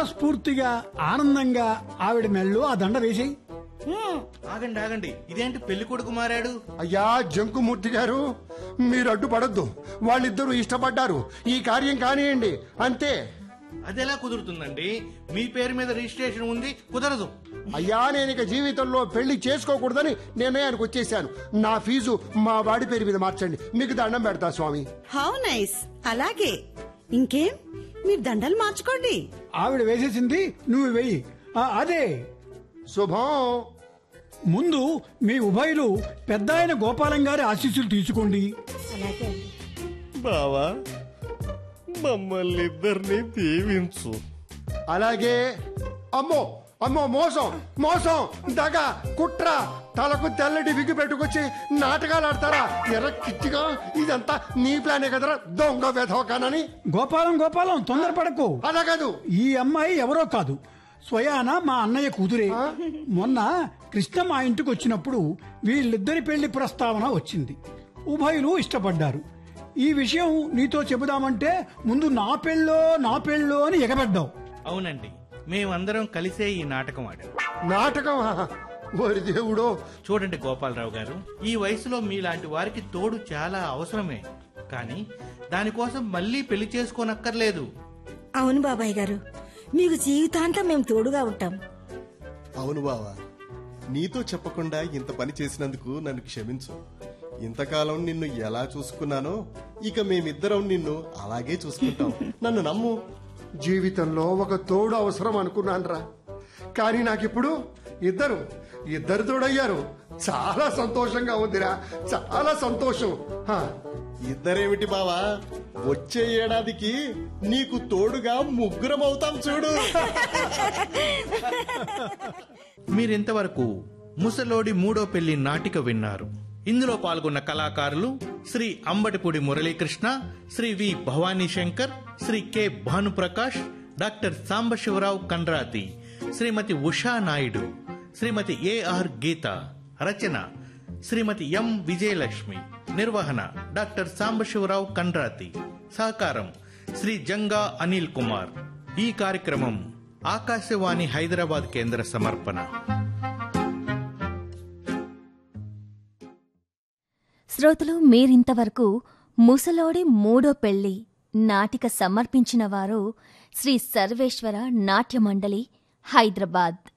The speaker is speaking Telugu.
మనస్ఫూర్తిగా ఆనందంగా ఆవిడ మెళ్ళో ఆ దండ వేసేయి ఆగండి ఆగండి ఇదేంటి పెళ్లి కొడుకు మారాడు అయ్యా జంకుమూర్తి గారు మీరు అడ్డుపడద్దు వాళ్ళిద్దరూ ఇష్టపడ్డారు ఈ కార్యం కానియండి అంతే అదెలా కుదురుతుందండి మీ పేరు మీద రిజిస్ట్రేషన్ ఉంది కుదరదు అయ్యా నేను ఇక జీవితంలో పెళ్లి చేసుకోకూడదని నిర్ణయానికి వచ్చేసాను నా ఫీజు మా వాడి పేరు మీద మార్చండి మీకు దండం పెడతా స్వామి హౌ నైస్ అలాగే ఇంకేం మీరు దండలు మార్చుకోండి ఆవిడ వేసేసింది నువ్వు వెయ్యి ఆ, అదే శుభం ముందు మీ ఉభయులు పెద్ద ఆయన గోపాలం గారి ఆశీస్సులు తీసుకోండి బావా మమ్మల్ని ఇద్దరిని దీవించు అలాగే అమ్మో అమ్మో మోసం మోసం దగ కుట్ర తలకు తెల్లటి విగ్గు పెట్టుకొచ్చి నాటకాలు ఆడతారా ఎర్రకిచ్చిగా ఇదంతా నీ ప్లానే కదరా దొంగ వెధవకానని గోపాలం గోపాలం తొందరపడకు అలా కాదు ఈ అమ్మాయి ఎవరో కాదు స్వయాన మా అన్నయ్య కూతురే మొన్న కృష్ణ మా ఇంటికి వచ్చినప్పుడు వీళ్ళిద్దరి పెళ్లి ప్రస్తావన వచ్చింది ఉభయులు ఇష్టపడ్డారు ఈ విషయం నీతో చెబుదామంటే ముందు నా పెళ్ళో నా పెళ్ళో అని ఎగబడ్డావు అవునండి మేమందరం కలిసే ఈ నాటకం ఆడాం నాటకమా ఓరి దేవుడో చూడండి గోపాలరావు గారు ఈ వయసులో మీలాంటి వారికి తోడు చాలా అవసరమే కానీ దానికోసం మళ్ళీ పెళ్లి చేసుకోనక్కర్లేదు అవును బాబాయ్ గారు మీకు జీవితాంతం మేము తోడుగా ఉంటాం అవును బావా నీతో చెప్పకుండా ఇంత పని చేసినందుకు నన్ను క్షమించు ఇంతకాలం నిన్ను ఎలా చూసుకున్నానో ఇక మేమిద్దరం నిన్ను అలాగే చూసుకుంటాం నన్ను నమ్ము జీవితంలో ఒక తోడు అవసరం అనుకున్నానురా కానీ నాకిప్పుడు ఇద్దరు ఇద్దరు తోడయ్యారు చాలా సంతోషంగా ఉందిరా చాలా సంతోషం హా, ఇద్దరేమిటి బావా వచ్చే ఏడాదికి నీకు తోడుగా ముగ్గురం అవుతాం చూడు మీరింతవరకు ముసలోడి మూడో పెళ్లి నాటిక విన్నారు ఇందులో పాల్గొన్న కళాకారులు Shri Ambatipudi Muralikrishna Shri V Bhavani Shankar Shri K Bhanuprakash doctor Sambasivarao Kandrathi Shrimati Usha Naidu Shrimati A R Geetha రచన శ్రీమతి ఎం విజయలక్ష్మి నిర్వహణ డాక్టర్ సాంబశివరావు కండ్రాతి సహకారం శ్రీ జంగా అనిల్ కుమార్ ఈ కార్యక్రమం ఆకాశవాణి హైదరాబాద్ కేంద్ర సమర్పణ శ్రోతలు మీరింతవరకు ముసలోడి మూడో పెళ్లి నాటిక సమర్పించిన వారు శ్రీ సర్వేశ్వర నాట్య మండలి హైదరాబాద్